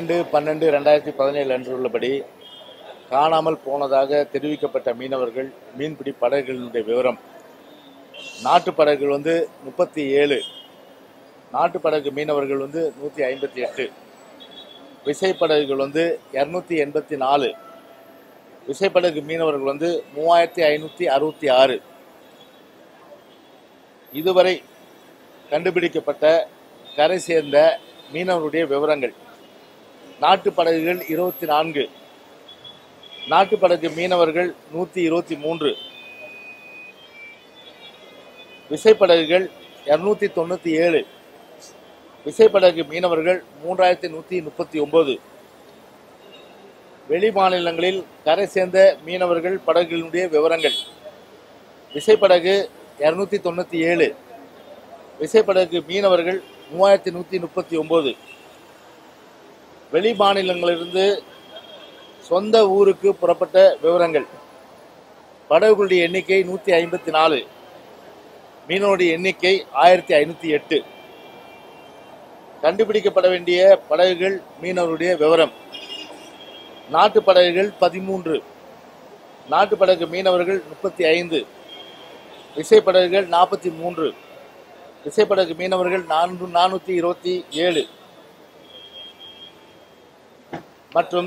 பன்னெண்டு பன்னெண்டு ரெண்டாயிரத்தி பதினேழு அன்று உள்ளபடி காணாமல் போனதாக தெரிவிக்கப்பட்ட மீனவர்கள் மீன்பிடி படகுகளினுடைய விவரம் நாட்டு படகுகள் வந்து முப்பத்தி ஏழு நாட்டு படகு மீனவர்கள் வந்து நூற்றி ஐம்பத்தி எட்டு விசைப்படகுகள் வந்து இரநூத்தி எண்பத்தி நாலு விசைப்படகு மீனவர்கள் வந்து மூவாயிரத்தி ஐநூற்றி அறுபத்தி ஆறு இதுவரை கண்டுபிடிக்கப்பட்ட கரை சேர்ந்த மீனவருடைய விவரங்கள் நாட்டு படகுகள் இருபத்தி நான்கு நாட்டு படகு மீனவர்கள் நூற்றி இருபத்தி மூன்று விசைப்படகுகள் இரநூத்தி தொண்ணூற்றி ஏழு விசைப்படகு மீனவர்கள் மூன்றாயிரத்தி நூற்றி முப்பத்தி ஒன்பது வெளி மாநிலங்களில் கரை சேர்ந்த மீனவர்கள் படகுகளுடைய விவரங்கள் விசைப்படகு இரநூத்தி தொண்ணூற்றி ஏழு விசைப்படகு மீனவர்கள் மூவாயிரத்தி நூற்றி முப்பத்தி ஒம்பது வெளி மாநிலங்களிலிருந்து சொந்த ஊருக்கு புறப்பட்ட விவரங்கள் படகுகளுடைய எண்ணிக்கை நூற்றி ஐம்பத்தி நாலு மீனவருடைய எண்ணிக்கை ஆயிரத்தி ஐநூற்றி எட்டு கண்டுபிடிக்கப்பட வேண்டிய படகுகள் மீனவருடைய விவரம் நாட்டு படகுகள் பதிமூன்று நாட்டு படகு மீனவர்கள் முப்பத்தி ஐந்து விசைப்படகுகள் நாற்பத்தி மூன்று விசைப்படகு மீனவர்கள் நான்கு நானூற்றி இருபத்தி ஏழு மற்றும்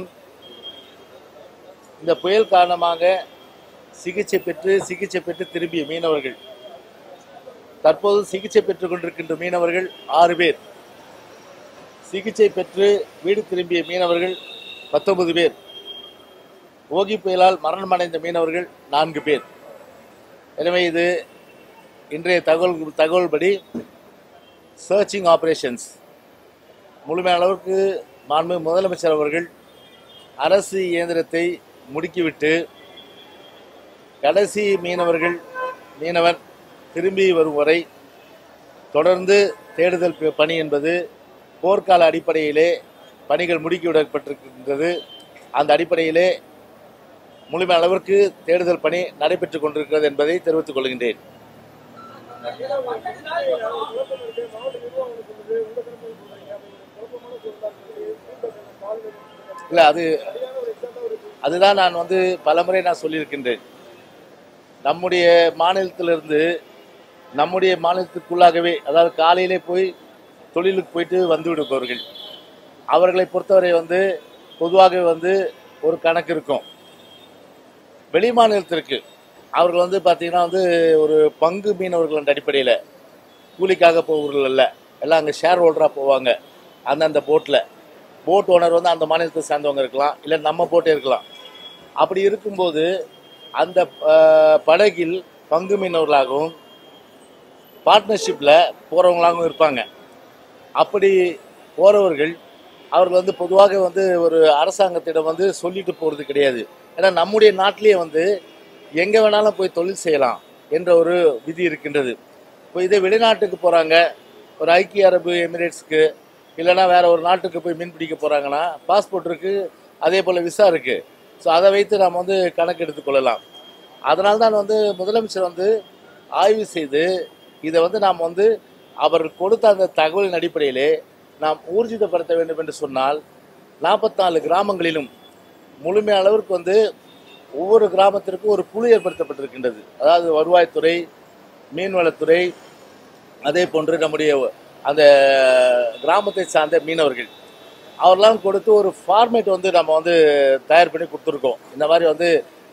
இந்த புயல் காரணமாக சிகிச்சை பெற்று சிகிச்சை பெற்று திரும்பிய மீனவர்கள் தற்போது சிகிச்சை பெற்றுக் கொண்டிருக்கின்ற மீனவர்கள் ஆறு பேர் சிகிச்சை பெற்று வீடு திரும்பிய மீனவர்கள் பத்தொன்பது பேர் ஓகி புயலால் மரணமடைந்த மீனவர்கள் நான்கு பேர் எனவே இது இன்றைய தகவல் தகவல்படி சர்ச்சிங் ஆபரேஷன்ஸ் முழுமையான அளவுக்கு மாண்பு முதலமைச்சர் அவர்கள் அரசு இயந்திரத்தை முடுக்கிவிட்டு கடைசி மீனவர்கள் மீனவர் திரும்பி வரும் வரை தொடர்ந்து தேடுதல் ப- பணி என்பது போர்க்கால அடிப்படையிலே பணிகள் முடுக்கிவிடப்பட்டிருக்கின்றது அந்த அடிப்படையிலே முழுமையான அளவிற்கு தேடுதல் பணி நடைபெற்றுக் கொண்டிருக்கிறது என்பதை தெரிவித்துக் கொள்கின்றேன் இல்ல அது அதுதான் நான் வந்து பலமுறை நான் சொல்லியிருக்கின்றேன் நம்முடைய மாநிலத்திலிருந்து நம்முடைய மாநிலத்துக்குள்ளாகவே அதாவது காலையிலே போய் தொழிலுக்கு போயிட்டு வந்து விடுபவர்கள் அவர்களை பொறுத்தவரை வந்து பொதுவாகவே வந்து ஒரு கணக்கு இருக்கும் வெளி மாநிலத்திற்கு அவர்கள் வந்து பார்த்தீங்கன்னா வந்து ஒரு பங்கு மீனவர்கள் என்ற அடிப்படையில் கூலிக்காக போவர்கள் அல்ல எல்லாம் அங்கே ஷேர் ஹோல்டராக போவாங்க அந்தந்த போட்டில் போட் ஓனர் வந்து அந்த மாநிலத்தை சார்ந்தவங்க இருக்கலாம் இல்லை நம்ம போட்டே இருக்கலாம் அப்படி இருக்கும்போது அந்த அஹ், படகில் பங்கு மீனவர்களாகவும் பார்ட்னர்ஷிப்பில் போகிறவங்களாகவும் இருப்பாங்க அப்படி போகிறவர்கள் அவர்கள் வந்து பொதுவாக வந்து ஒரு அரசாங்கத்திடம் வந்து சொல்லிட்டு போகிறது கிடையாது ஏன்னா நம்முடைய நாட்டிலேயே வந்து எங்கே வேணாலும் போய் தொழில் செய்யலாம் என்ற ஒரு விதி இருக்கின்றது இப்போ இதே வெளிநாட்டுக்கு போகிறாங்க ஒரு ஐக்கிய அரபு எமிரேட்ஸ்க்கு இல்லைன்னா வேற ஒரு நாட்டுக்கு போய் மீன் பிடிக்க போகிறாங்கன்னா பாஸ்போர்ட் இருக்குது அதே போல் விசா இருக்குது ஸோ அதை வைத்து நாம் வந்து கணக்கு எடுத்துக்கொள்ளலாம் அதனால தான் வந்து முதலமைச்சர் வந்து ஆய்வு செய்து இதை வந்து நாம் வந்து அவர் கொடுத்த அந்த தகவலின் அடிப்படையிலே நாம் ஊர்ஜிதப்படுத்த வேண்டும் என்று சொன்னால் நாற்பத்தாலு கிராமங்களிலும் முழுமை அளவிற்கு வந்து ஒவ்வொரு கிராமத்திற்கும் ஒரு குழு ஏற்படுத்தப்பட்டிருக்கின்றது அதாவது வருவாய்த்துறை மீன்வளத்துறை அதே போன்று நம்முடைய அந்த கிராமத்தை சார்ந்த மீனவர்கள் அவர்லாம் கொடுத்து ஒரு ஃபார்மேட் வந்து நம்ம வந்து தயார் பண்ணி கொடுத்துருக்கோம் இந்த மாதிரி வந்து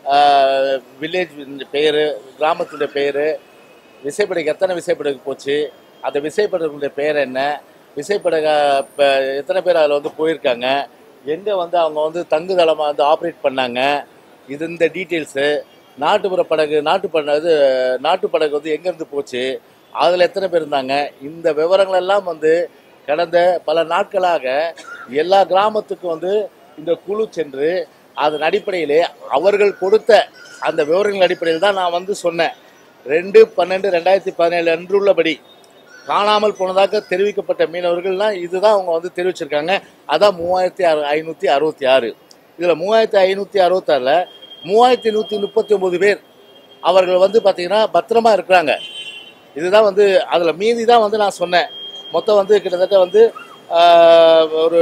வில்லேஜ் பெயர் கிராமத்துடைய பெயர் விசைப்படகு எத்தனை விசைப்படகு போச்சு அந்த விசைப்படகுடைய பெயர் என்ன விசைப்படக இப்போ எத்தனை பேர் அதில் வந்து போயிருக்காங்க எங்கே வந்து அவங்க வந்து தங்குதளமாக வந்து ஆப்ரேட் பண்ணாங்க இது இந்த டீட்டெயில்ஸு நாட்டுப்புற படகு நாட்டு படகு இது நாட்டு படகு வந்து எங்கேருந்து போச்சு அதில் எத்தனை பேர் இருந்தாங்க இந்த விவரங்கள் எல்லாம் வந்து கடந்த பல நாட்களாக எல்லா கிராமத்துக்கும் வந்து இந்த குழு சென்று அதன் அடிப்படையிலே அவர்கள் கொடுத்த அந்த விவரங்கள் அடிப்படையில் தான் நான் வந்து சொன்னேன் ரெண்டு பன்னெண்டு ரெண்டாயிரத்தி பதினேழு அன்றுள்ளபடி காணாமல் போனதாக தெரிவிக்கப்பட்ட மீனவர்கள்லாம் இதுதான் அவங்க வந்து தெரிவிச்சிருக்காங்க அதான் மூவாயிரத்தி அறு ஐநூற்றி அறுபத்தி ஆறு இதில் மூவாயிரத்தி ஐநூற்றி அறுபத்தாறில் மூவாயிரத்தி நூற்றி முப்பத்தி ஒம்பது பேர் அவர்கள் வந்து பார்த்தீங்கன்னா பத்திரமா இருக்கிறாங்க இதுதான் வந்து அதில் மீதி தான் வந்து நான் சொன்னேன் மொத்தம் வந்து கிட்டத்தட்ட வந்து ஆஹ், ஒரு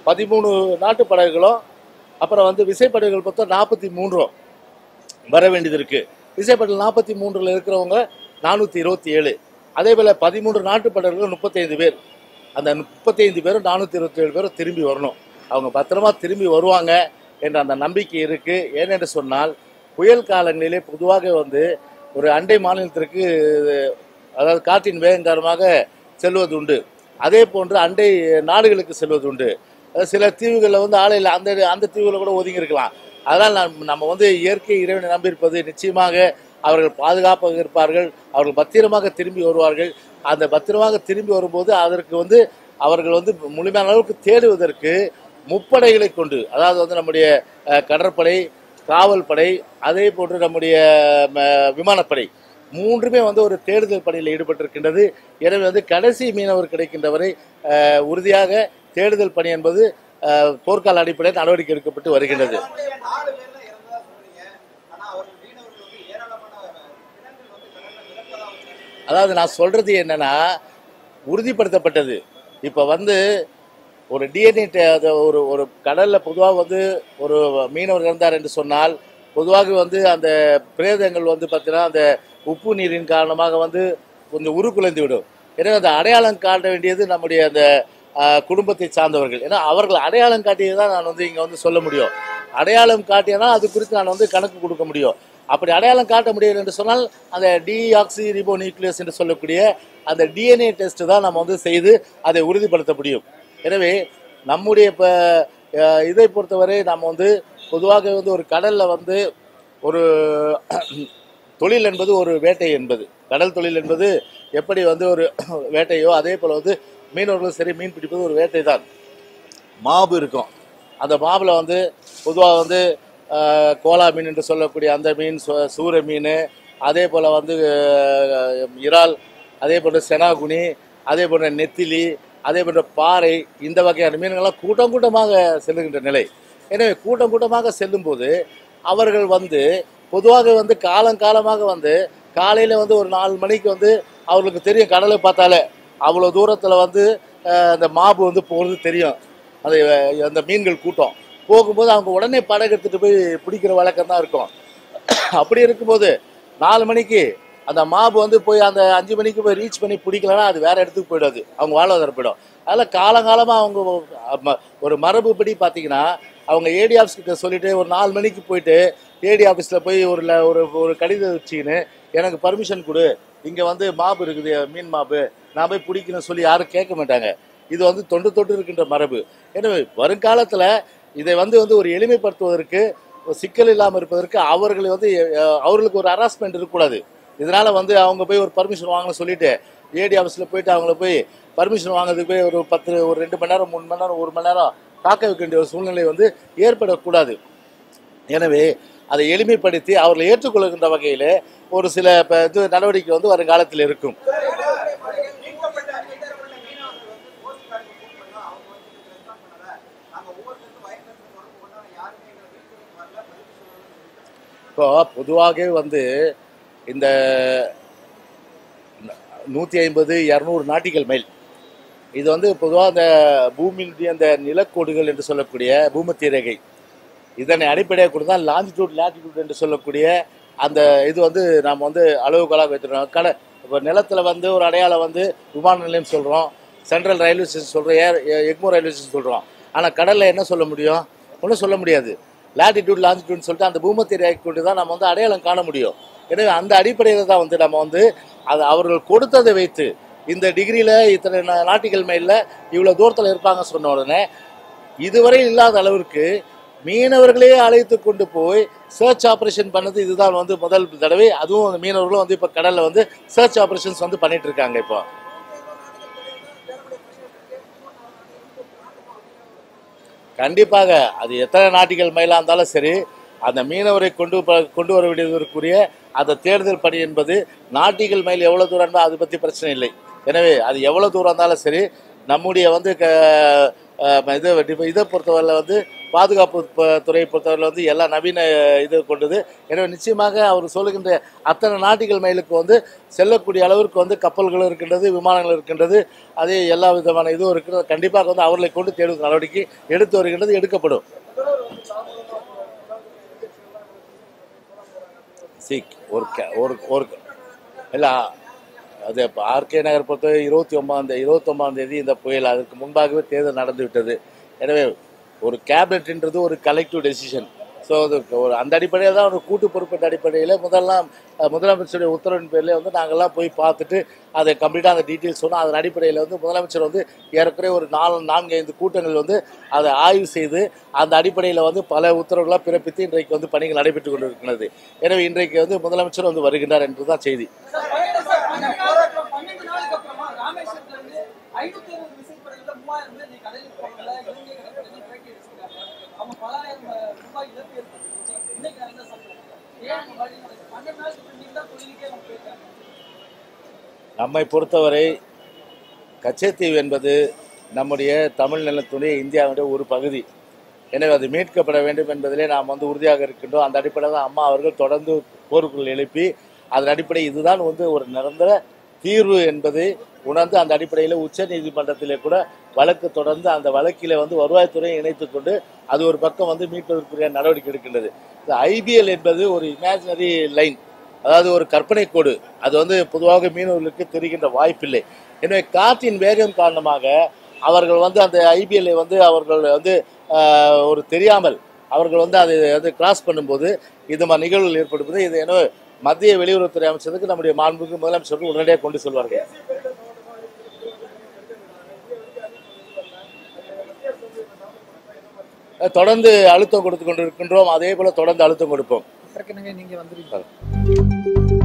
பதிமூணு நாட்டு படகுகளும் அப்புறம் வந்து விசைப்படகுகள் மொத்தம் நாற்பத்தி மூன்றும் வர வேண்டியது இருக்கு விசைப்படகு நாற்பத்தி மூன்றுல இருக்கிறவங்க நானூற்றி இருபத்தி ஏழு அதே போல் பதிமூன்று நாட்டு படகுகள் முப்பத்தைந்து பேர் அந்த முப்பத்தைந்து பேரும் நானூற்றி இருபத்தி ஏழு பேரும் திரும்பி வரணும் அவங்க பத்திரமா திரும்பி வருவாங்க என்ற அந்த நம்பிக்கை இருக்கு ஏனென்று சொன்னால் புயல் காலங்களிலே பொதுவாக வந்து ஒரு அண்டை மாநிலத்திற்கு அதாவது காற்றின் வேகம் காரணமாக செல்வது உண்டு அதே போன்று அண்டை நாடுகளுக்கு செல்வது உண்டு அதாவது சில தீவுகளில் வந்து ஆலையில் அந்த அந்த தீவுகளில் கூட ஒதுங்கி இருக்கலாம் அதனால் நாம் நம்ம வந்து இயற்கை இறைவனை நம்பியிருப்பது நிச்சயமாக அவர்கள் பாதுகாப்பாக இருப்பார்கள் அவர்கள் பத்திரமாக திரும்பி வருவார்கள் அந்த பத்திரமாக திரும்பி வரும்போது அதற்கு வந்து அவர்கள் வந்து முழுமையான அளவுக்கு தேடுவதற்கு முப்படைகளை கொண்டு அதாவது வந்து நம்முடைய அஹ், கடற்படை காவல் படை அதே போன்று நம்முடைய ம, விமானப்படை மூன்றுமே வந்து ஒரு தேடுதல் பணியில் ஈடுபட்டிருக்கின்றது எனவே வந்து கடைசி மீனவர் கிடைக்கின்ற வரை அஹ், உறுதியாக தேடுதல் பணி என்பது அஹ், போர்க்கால அடிப்படையில் நடவடிக்கை எடுக்கப்பட்டு வருகின்றது நாலு பேர்ல இறந்ததா சொல்றீங்க ஆனா அவர்கள் மீனவர்கள் வந்து ஏராளமான பிணங்கள் வந்து கடல்ல மிதப்பதா வந்து அதாவது நான் சொல்றது என்னன்னா உறுதிப்படுத்தப்பட்டது இப்போ வந்து ஒரு டிஎன்ஏ ஒரு ஒரு கடல்ல பொதுவாக வந்து ஒரு மீனவர் இறந்தார் என்று சொன்னால் பொதுவாக வந்து அந்த பிரேதங்கள் வந்து பார்த்தீங்கன்னா அந்த உப்பு நீரின் காரணமாக வந்து கொஞ்சம் உருக்குலைந்து விடும் எனவே அந்த அடையாளம் காட்ட வேண்டியது நம்முடைய அந்த ஆஹ், குடும்பத்தை சார்ந்தவர்கள் ஏன்னா அவர்கள் அடையாளம் காட்டியது தான் நான் வந்து இங்கே வந்து சொல்ல முடியும் அடையாளம் காட்டியனா அது குறித்து நான் வந்து கணக்கு கொடுக்க முடியும் அப்படி அடையாளம் காட்ட முடியல என்று சொன்னால் அந்த டிஆக்சி ரிபோ நியூக்ளியஸ் என்று சொல்லக்கூடிய அந்த டிஎன்ஏ டெஸ்ட் தான் நம்ம வந்து செய்து அதை உறுதிப்படுத்த முடியும் எனவே நம்முடைய இப்போ இதை பொறுத்தவரை நம்ம வந்து பொதுவாக வந்து ஒரு கடலில் வந்து ஒரு தொழில் என்பது ஒரு வேட்டை என்பது கடல் தொழில் என்பது எப்படி வந்து ஒரு வேட்டையோ அதே போல் வந்து மீனவர்களும் சரி மீன் பிடிப்பது ஒரு வேட்டை தான் மாவு இருக்கும் அந்த மாவில் வந்து பொதுவாக வந்து ஆஹ், கோலா மீன் என்று சொல்லக்கூடிய அந்த மீன் சு- சூர மீன் அதே போல் வந்து ஆஹ், இறால் அதே போன்ற செனாகுனி அதே போன்ற நெத்திலி அதே போன்ற பாறை இந்த வகையான மீன்கள்லாம் கூட்டம் கூட்டமாக செல்லுகின்ற நிலை எனவே கூட்டம் கூட்டமாக செல்லும்போது அவர்கள் வந்து பொதுவாக வந்து காலங்காலமாக வந்து காலையில் வந்து ஒரு நாலு மணிக்கு வந்து அவர்களுக்கு தெரியும் கடலை பார்த்தாலே அவ்வளோ தூரத்தில் வந்து ஆஹ், அந்த மாபு வந்து போகிறது தெரியும் அந்த அந்த மீன்கள் கூட்டம் போகும்போது அவங்க உடனே படகு எடுத்துட்டு போய் பிடிக்கிற வழக்கம் தான் இருக்கும் அப்படி இருக்கும்போது நாலு மணிக்கு அந்த மாபு வந்து போய் அந்த அஞ்சு மணிக்கு போய் ரீச் பண்ணி பிடிக்கலன்னா அது வேற இடத்துக்கு போயிடாது அவங்க வாழ்வாதாரம் போயிடும் அதில் காலங்காலமாக அவங்க ம- ஒரு மரபுப்படி பார்த்தீங்கன்னா அவங்க ஏடி ஆஃபீஸ் கிட்ட சொல்லிட்டு ஒரு நாலு மணிக்கு போயிட்டு ஏடி ஆஃபீஸில் போய் ஒரு ல- ஒரு ஒரு கடிதம் வச்சுக்கின்னு எனக்கு பர்மிஷன் கொடு இங்கே வந்து மாபு இருக்குது மீன் மாபு நான் போய் பிடிக்கணும்னு சொல்லி யாரும் கேட்க மாட்டாங்க இது வந்து தொண்டு தொட்டு இருக்கின்ற மரபு எனவே வருங்காலத்தில் இதை வந்து வந்து ஒரு எளிமைப்படுத்துவதற்கு ஒரு சிக்கல் இல்லாமல் இருப்பதற்கு அவர்களை வந்து அஹ், அவர்களுக்கு ஒரு ஹராஸ்மெண்ட் இருக்கக்கூடாது இதனால வந்து அவங்க போய் ஒரு பர்மிஷன் வாங்கணும்னு சொல்லிட்டு ஏடி ஆஃபீஸில் போயிட்டு அவங்கள போய் பர்மிஷன் வாங்குறதுக்கு போய் ஒரு பத்து ஒரு ரெண்டு மணி நேரம் மூணு மணி நேரம் ஒரு மணி நேரம் காக்க வைக்க வேண்டிய ஒரு சூழ்நிலை வந்து ஏற்படக்கூடாது எனவே அதை எளிமைப்படுத்தி அவர்களை ஏற்றுக்கொள்கின்ற வகையில் ஒரு சில ப- இது நடவடிக்கை வந்து வருங்காலத்தில் இருக்கும் மீட்கப்பட்ட மீட்டப்பட்ட மீனவர்கள் வந்து கோஸ்ட் கார்டுக்கு ஃபோன் பண்ணா அவங்க வந்து ரெஸ்பாண்ட் பண்ணல நாங்க ஒவ்வொருத்தருக்கும் வயசுலேருந்து தொடர்பு கொண்டா யாருமே எங்களை மீட்கிறதுக்கு வரல பதில் சொல்லணும்னு சொல்லிட்டாங்க இப்போ பொதுவாகவே வந்து இந்த நூற்றி ஐம்பது இரநூறு நாட்டிக்கல் மைல் இது வந்து பொதுவாக அந்த பூமியினுடைய அந்த நிலக்கோடுகள் என்று சொல்லக்கூடிய பூமத்திய ரேகை இதனை அடிப்படையாக கொண்டு தான் லாஞ்சிடியூட் லேட்டிடியூட் என்று சொல்லக்கூடிய அந்த இது வந்து நாம் வந்து அளவுகோலாக வைத்துருக்கோம் கடை இப்போ நிலத்தில் வந்து ஒரு அடையாளம் வந்து விமான நிலையம் சொல்கிறோம் சென்ட்ரல் ரயில்வே ஸ்டேஷன் சொல்கிறோம் ஏர் எக்மோ ரயில்வே ஸ்டேஷன் சொல்கிறோம் ஆனால் கடலில் என்ன சொல்ல முடியும் ஒன்றும் சொல்ல முடியாது லேட்டிடியூட் லாஞ்சிடியூட்னு சொல்லிட்டு அந்த பூமத்திய ரேகை கொண்டு தான் நம்ம வந்து அடையாளம் காண முடியும் எனவே அந்த அடிப்படையில் தான் வந்து நம்ம வந்து அது அவர்கள் கொடுத்ததை வைத்து இந்த டிகிரியில் இத்தனை நா- நாட்டிகள் மைலில் இவ்வளோ தூரத்தில் இருப்பாங்க சொன்ன உடனே இதுவரை இல்லாத அளவிற்கு மீனவர்களே அழைத்து கொண்டு போய் சர்ச் ஆபரேஷன் பண்ணது இதுதான் வந்து முதல் தடவை அதுவும் அந்த மீனவர்களும் வந்து இப்போ கடலில் வந்து சர்ச் ஆபரேஷன்ஸ் வந்து பண்ணிட்டு இருக்காங்க இப்போ கண்டிப்பாக அது எத்தனை நாட்டிகள் மைலாக இருந்தாலும் சரி அந்த மீனவரை கொண்டு ப- கொண்டு வர வேண்டியதற்குரிய அந்த தேடுதல் பணி என்பது நாட்டிகள் மைல் எவ்வளோ தூரம் இருந்தால் அதை பற்றி பிரச்சனை இல்லை எனவே அது எவ்வளோ தூரம் இருந்தாலும் சரி நம்முடைய வந்து க அஹ் இது இப்ப இதை பொறுத்தவரையில் வந்து பாதுகாப்பு ப- துறையை பொறுத்தவரையில் வந்து எல்லா நவீன இது கொண்டது எனவே நிச்சயமாக அவர் சொல்லுகின்ற அத்தனை நாட்டிகள் மேலுக்கு வந்து செல்லக்கூடிய அளவிற்கு வந்து கப்பல்களும் இருக்கின்றது விமானங்கள் இருக்கின்றது அதே எல்லா விதமான இதுவும் இருக்கிறது கண்டிப்பாக வந்து அவர்களை கொண்டு தேடும் நடவடிக்கை எடுத்து வருகின்றது எடுக்கப்படும் சீக் ஒரு க- ஒரு ஒரு இல்லை அது இப்போ ஆர்கே நகர் பொறுத்தவரை இருபத்தி ஒன்பதாம் தேதி இருபத்தொம்பதாம் தேதி இந்த புயல் அதற்கு முன்பாகவே தேர்தல் நடந்து விட்டது எனவே ஒரு கேபினட்ன்றது ஒரு கலெக்டிவ் டெசிஷன் ஸோ அது ஒரு அந்த அடிப்படையில் தான் ஒரு கூட்டு பொறுப்பின் அடிப்படையில் முதல்லாம் அஹ், முதலமைச்சருடைய உத்தரவின் பேரில் வந்து நாங்கள்லாம் போய் பார்த்துட்டு அதை கம்ப்ளீட்டாக அந்த டீட்டெயில்ஸ் சொன்னோம் அதன் அடிப்படையில் வந்து முதலமைச்சர் வந்து ஏறக்குறைய ஒரு நாலு நான்கு ஐந்து கூட்டங்கள் வந்து அதை ஆய்வு செய்து அந்த அடிப்படையில் வந்து பல உத்தரவுகளாக பிறப்பித்து இன்றைக்கு வந்து பணிகள் நடைபெற்று கொண்டிருக்கிறது எனவே இன்றைக்கு வந்து முதலமைச்சர் வந்து வருகின்றார் என்பதுதான் செய்தி சார், பன்னெண்டு சார், பன்னெண்டு நாளுக்கு அப்புறம், பன்னெண்டு நாளுக்கு அப்புறமா ராமேஸ்வரத்துல இருந்து ஐநூத்தி அறுபது விசைப்படகுல மூவாயிரம் பேர் இன்னைக்கு கடலுக்கு போகல இலங்கை கடற்கரை துவக்கி வச்சிருக்காங்க அவங்க பல ஆயிரம் ரூபாய் இழப்பு ஏற்பட்டுச்சு இன்னைக்கு நடந்த சம்பளம் ஏன் அந்த மாதிரி நடக்குது? பன்னெண்டு நாளுக்கு அப்புறம் இன்னைக்கு தான் தொழிலுக்கே அவங்க போயிருக்காங்க நம்மை பொறுத்தவரை கச்சத்தீவு என்பது நம்முடைய தமிழ் நிலத்துடைய இந்தியாவுடைய ஒரு பகுதி எனவே அது மீட்கப்பட வேண்டும் என்பதிலே நாம் வந்து உறுதியாக இருக்கின்றோம் அந்த அடிப்படையில் தான் அம்மா அவர்கள் தொடர்ந்து போருக்குள் எழுப்பி அதன் அடிப்படை இதுதான் வந்து ஒரு நிரந்தர தீர்வு என்பதை உணர்ந்து அந்த அடிப்படையில் உச்ச நீதிமன்றத்திலே கூட வழக்கு தொடர்ந்து அந்த வழக்கிலே வந்து வருவாய்த்துறையை இணைத்துக் கொண்டு அது ஒரு பக்கம் வந்து மீட்பதற்குரிய நடவடிக்கை எடுக்கின்றது இந்த ஐபிஎல் என்பது ஒரு இமேஜினரி லைன் அதாவது ஒரு கற்பனை கோடு அது வந்து பொதுவாக மீனவர்களுக்கு தெரிகின்ற வாய்ப்பில்லை எனவே காற்றின் வேகம் காரணமாக அவர்கள் வந்து அந்த ஐபிஎல்லை வந்து அவர்கள் வந்து ஆஹ், ஒரு தெரியாமல் அவர்கள் வந்து அதை வந்து கிராஸ் பண்ணும்போது இது மாதிரி நிகழ்வுகள் ஏற்படுவது இது என்ன மத்திய வெளியுறவுத்துறை அமைச்சருக்கு நம்முடைய மாண்புக்கு முதலமைச்சருக்கு உடனடியாக கொண்டு செல்வார்கள் தொடர்ந்து அழுத்தம் கொடுத்து கொண்டிருக்கின்றோம் அதே போல தொடர்ந்து அழுத்தம் கொடுப்போம் ஏற்கனவே நீங்க வந்துருக்கீங்க